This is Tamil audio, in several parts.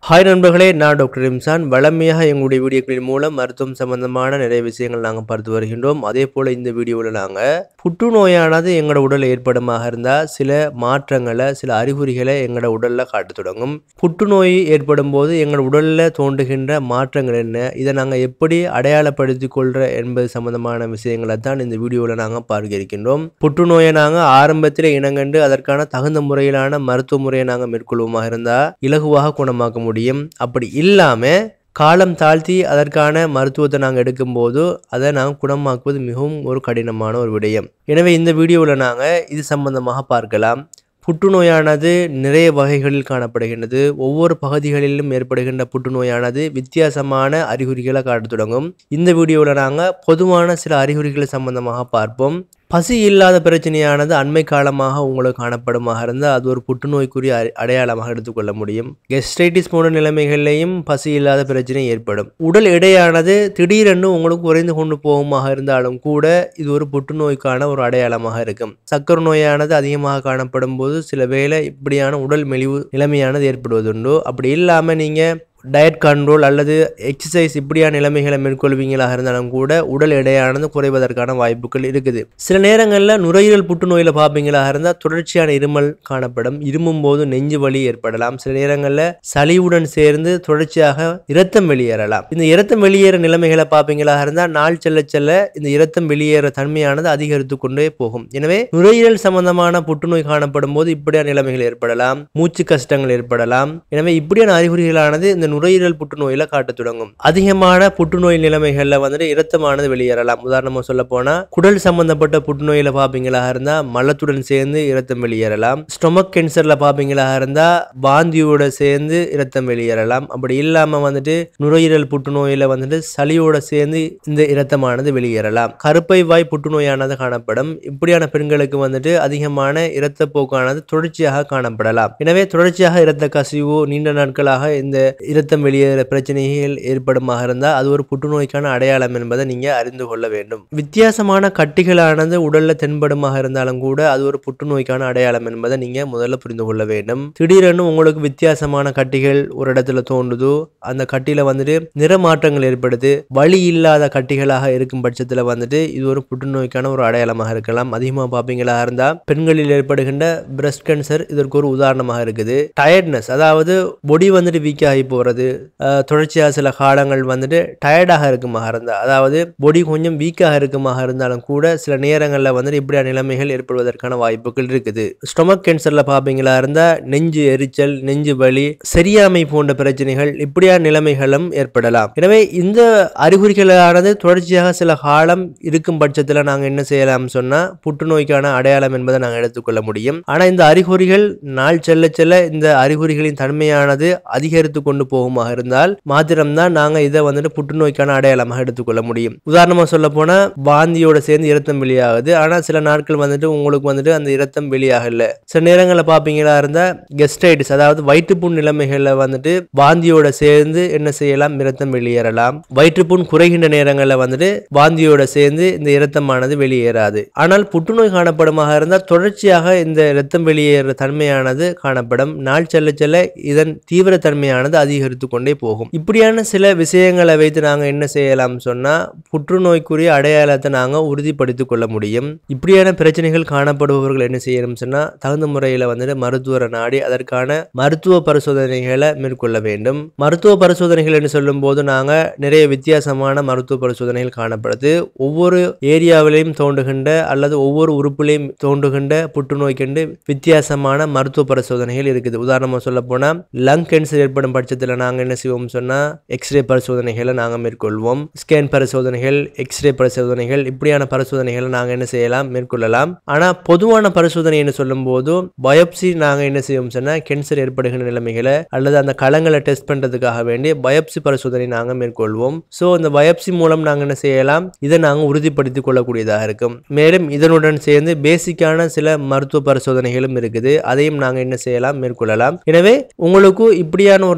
ஹாய் நண்பர்களே நான் டாக்டர் இம்சான் வளமையாக எங்களுடைய வீடியோக்களின் மூலம் மருத்துவம் சம்பந்தமான நிறைய விஷயங்கள் நாங்கள் பார்த்து வருகின்றோம் அதே போல் இந்த வீடியோவில் நாங்கள் புற்றுநோயானது எங்களோட உடலில் ஏற்படுமாக இருந்தால் சில மாற்றங்களை சில அறிகுறிகளை எங்களோட உடலில் காட்டத் தொடங்கும் புற்றுநோய் ஏற்படும் போது எங்களோட உடலில் தோன்றுகின்ற மாற்றங்கள் என்ன இதை நாங்கள் எப்படி அடையாளப்படுத்திக் கொள்கிற என்பது சம்பந்தமான விஷயங்களை தான் இந்த வீடியோவில் நாங்கள் பார்க்க இருக்கின்றோம் புற்றுநோயை நாங்கள் ஆரம்பத்தில் இனங்கண்டு அதற்கான தகுந்த முறையிலான மருத்துவ முறையை நாங்கள் மேற்கொள்வோமாக இருந்தால் இலகுவாக குணமாக்க முடியும் அப்படி இல்லாமல் காலம் தாழ்த்தி அதற்கான மருத்துவத்தை நாங்கள் எடுக்கும்போது அதை நாங்கள் குணமாக்குவது மிகவும் ஒரு கடினமான ஒரு விடயம் எனவே இந்த வீடியோவில் நாங்கள் இது சம்பந்தமாக பார்க்கலாம் புற்றுநோயானது நிறைய வகைகளில் காணப்படுகின்றது ஒவ்வொரு பகுதிகளிலும் ஏற்படுகின்ற புற்றுநோயானது வித்தியாசமான அறிகுறிகளை காட்டத் தொடங்கும் இந்த வீடியோவில் நாங்கள் பொதுவான சில அறிகுறிகளை சம்பந்தமாக பார்ப்போம் பசி இல்லாத பிரச்சனையானது அண்மை காலமாக உங்களுக்கு காணப்படுமாக இருந்தால் அது ஒரு புற்றுநோய்க்குரிய அ- அடையாளமாக எடுத்துக்கொள்ள முடியும் கெஸ்ட்ரைட்டிஸ் போன்ற நிலைமைகளிலையும் பசி இல்லாத பிரச்சனை ஏற்படும் உடல் எடையானது திடீரென்று உங்களுக்கு குறைந்து கொண்டு போகுமாக இருந்தாலும் கூட இது ஒரு புற்றுநோய்க்கான ஒரு அடையாளமாக இருக்கும் சக்கரை நோயானது அதிகமாக காணப்படும் போது சில வேளை இப்படியான உடல் மெலிவு நிலைமையானது ஏற்படுவதுண்டு அப்படி இல்லாமல் நீங்கள் டயட் கண்ட்ரோல் அல்லது எக்ஸசைஸ் இப்படியான நிலைமைகளை மேற்கொள்வீங்களாக இருந்தாலும் கூட உடல் எடையானது குறைவதற்கான வாய்ப்புகள் இருக்குது சில நேரங்களில் நுரையீரல் புற்றுநோயில் பார்ப்பீங்களாக இருந்தால் தொடர்ச்சியான இருமல் காணப்படும் இருமும் போது நெஞ்சு வலி ஏற்படலாம் சில நேரங்களில் சளியுடன் சேர்ந்து தொடர்ச்சியாக இரத்தம் வெளியேறலாம் இந்த இரத்தம் வெளியேற நிலைமைகளை பார்ப்பீங்களாக இருந்தால் நாள் செல்ல செல்ல இந்த இரத்தம் வெளியேற தன்மையானது அதிகரித்து கொண்டே போகும் எனவே நுரையீரல் சம்பந்தமான புற்றுநோய் காணப்படும் போது இப்படியான நிலைமைகள் ஏற்படலாம் மூச்சு கஷ்டங்கள் ஏற்படலாம் எனவே இப்படியான அறிகுறிகளானது இந்த நுரையீரல் புற்றுநோயில காட்டத் தொடங்கும் அதிகமான புற்றுநோய் நிலைமைகள்ல வந்துட்டு இரத்தமானது வெளியேறலாம் உதாரணமா சொல்ல போனா குடல் சம்பந்தப்பட்ட புற்றுநோயில பாப்பீங்களாக இருந்தா மலத்துடன் சேர்ந்து இரத்தம் வெளியேறலாம் ஸ்டொமக் கேன்சர்ல பாப்பீங்களாக இருந்தா வாந்தியோட சேர்ந்து இரத்தம் வெளியேறலாம் அப்படி இல்லாம வந்துட்டு நுரையீரல் புற்றுநோயில வந்துட்டு சளியோட சேர்ந்து இந்த இரத்தமானது வெளியேறலாம் கருப்பை வாய் புற்றுநோயானது காணப்படும் இப்படியான பெண்களுக்கு வந்துட்டு அதிகமான இரத்தப்போக்கானது தொடர்ச்சியாக காணப்படலாம் எனவே தொடர்ச்சியாக இரத்த கசிவு நீண்ட நாட்களாக இந்த இரத்தம் வெளியேற பிரச்சனைகள் ஏற்படுமாக இருந்தால் அது ஒரு புற்றுநோய்க்கான அடையாளம் என்பதை நீங்க அறிந்து கொள்ள வேண்டும் வித்தியாசமான கட்டிகளானது உடல்ல தென்படுமாக இருந்தாலும் கூட அது ஒரு புற்றுநோய்க்கான அடையாளம் என்பதை நீங்க முதல்ல புரிந்து கொள்ள வேண்டும் திடீரென்று உங்களுக்கு வித்தியாசமான கட்டிகள் ஒரு இடத்துல தோன்றுது அந்த கட்டியில வந்துட்டு நிறமாற்றங்கள் ஏற்படுது வலி இல்லாத கட்டிகளாக இருக்கும் பட்சத்துல வந்துட்டு இது ஒரு புற்றுநோய்க்கான ஒரு அடையாளமாக இருக்கலாம் அதிகமாக பார்ப்பீங்களா இருந்தா பெண்களில் ஏற்படுகின்ற பிரஸ்ட் கேன்சர் இதற்கு ஒரு உதாரணமாக இருக்குது டயர்ட்னஸ் அதாவது பொடி வந்துட்டு வீக் ஆகி போறது அஹ், தொடர்ச்சியாக சில காலங்கள் வந்துட்டு டயர்டாக இருக்குமாக இருந்தா அதாவது பொடி கொஞ்சம் வீக்காக இருக்குமாக இருந்தாலும் கூட சில நேரங்களில் வந்துட்டு இப்படியான நிலைமைகள் ஏற்படுவதற்கான வாய்ப்புகள் இருக்குது ஸ்டொமக் கேன்சர்ல பார்ப்பீங்களா இருந்தா நெஞ்சு எரிச்சல் நெஞ்சு வலி சரியாமை போன்ற பிரச்சனைகள் இப்படியான நிலைமைகளும் ஏற்படலாம் எனவே இந்த அறிகுறிகளானது தொடர்ச்சியாக சில காலம் இருக்கும் பட்சத்தில் நாங்கள் என்ன செய்யலாம் சொன்னா புற்றுநோய்க்கான அடையாளம் என்பதை நாங்கள் எடுத்துக்கொள்ள முடியும் ஆனால் இந்த அறிகுறிகள் நாள் செல்ல செல்ல இந்த அறிகுறிகளின் தன்மையானது அதிகரித்து கொண்டு போகுமாக இருந்தால் மாத்திரம்தான் நாங்கள் இதை வந்துட்டு புற்றுநோய்க்கான அடையாளமாக எடுத்துக்கொள்ள முடியும் உதாரணமாக சொல்ல போனால் வாந்தியோட சேர்ந்து இரத்தம் வெளியாகுது ஆனால் சில நாட்கள் வந்துட்டு உங்களுக்கு வந்துட்டு அந்த இரத்தம் வெளியாகல சில நேரங்களில் பார்ப்பீங்களா இருந்தால் கெஸ்டைட்டிஸ் அதாவது வயிற்றுப்புண் நிலைமைகளில் வந்துட்டு வாந்தியோட சேர்ந்து என்ன செய்யலாம் இரத்தம் வெளியேறலாம் வயிற்றுப்புண் குறைகின்ற நேரங்களில் வந்துட்டு வாந்தியோட சேர்ந்து இந்த இரத்தமானது வெளியேறாது ஆனால் புற்றுநோய் காணப்படுமாக இருந்தால் தொடர்ச்சியாக இந்த இரத்தம் வெளியேற தன்மையானது காணப்படும் நாள் செல்ல செல்ல இதன் தீவிரத்தன்மையானது அதிகரித்து கொண்டே போகும் இப்படியான சில விஷயங்களை வைத்து நாங்கள் என்ன செய்யலாம் சொன்னா புற்றுநோய்க்குரிய அடையாளத்தை நாங்கள் உறுதிப்படுத்திக் கொள்ள முடியும் இப்படியான பிரச்சனைகள் காணப்படுபவர்கள் என்ன செய்யணும் சொன்னா தகுந்த முறையில் வந்துட்டு மருத்துவரை நாடி அதற்கான மருத்துவ பரிசோதனைகளை மேற்கொள்ள வேண்டும் மருத்துவ பரிசோதனைகள் என்று சொல்லும்போது நாங்கள் நிறைய வித்தியாசமான மருத்துவ பரிசோதனைகள் காணப்படுது ஒவ்வொரு ஏரியாவிலையும் தோன்றுகின்ற அல்லது ஒவ்வொரு உறுப்புலையும் தோன்றுகின்ற புற்றுநோய்க்கென்று வித்தியாசமான மருத்துவ பரிசோதனைகள் இருக்குது உதாரணமாக சொல்ல போனால் லங் கேன்சர் ஏற்படும் பட்சத்தில் நாங்கள் என்ன செய்வோம் சொன்னால் எக்ஸ்ரே பரிசோதனைகளை நாங்கள் மேற்கொள்வோம் ஸ்கேன் பரிசோதனைகள் எக்ஸ்ரே பரிசோதனைகள் இப்படியான பரிசோதனைகளை நாங்கள் என்ன செய்யலாம் மேற்கொள்ளலாம் ஆனால் பொதுவான பரிசோதனை என்று சொல்லும்போது பயோப்சி நாங்கள் என்ன செய்வோம் சொன்னால் கேன்சர் ஏற்படுகின்ற நிலைமைகளை அல்லது அந்த களங்களை டெஸ்ட் பண்ணுறதுக்காக வேண்டி பயோப்சி பரிசோதனை நாங்கள் மேற்கொள்வோம் ஸோ இந்த பயோப்சி மூலம் நாங்கள் என்ன செய்யலாம் இதை நாங்கள் உறுதிப்படுத்திக் கொள்ளக்கூடியதாக இருக்கும் மேலும் இதனுடன் சேர்ந்து பேசிக்கான சில மருத்துவ பரிசோதனைகளும் இருக்குது அதையும் நாங்கள் என்ன செய்யலாம் மேற்கொள்ளலாம் எனவே உங்களுக்கு இப்படியான ஒரு நிலைமை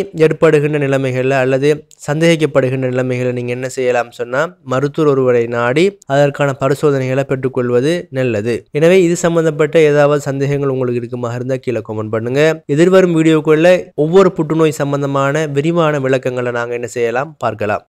ஏற்படுகின்ற நிலைமைகளில் அல்லது சந்தேகிக்கப்படுகின்ற நிலைமைகளை நீங்கள் என்ன செய்யலாம் சொன்னால் மருத்துவர் ஒருவரை நாடி அதற்கான பரிசோதனைகளை பெற்றுக்கொள்வது நல்லது எனவே இது சம்பந்தப்பட்ட ஏதாவது சந்தேகங்கள் உங்களுக்கு இருக்குமாக இருந்தால் கீழே கமெண்ட் பண்ணுங்க எதிர்வரும் வீடியோக்குள்ள ஒவ்வொரு புற்றுநோய் சம்பந்தமான விரிவான விளக்கங்களை நாங்கள் என்ன செய்யலாம் பார்க்கலாம்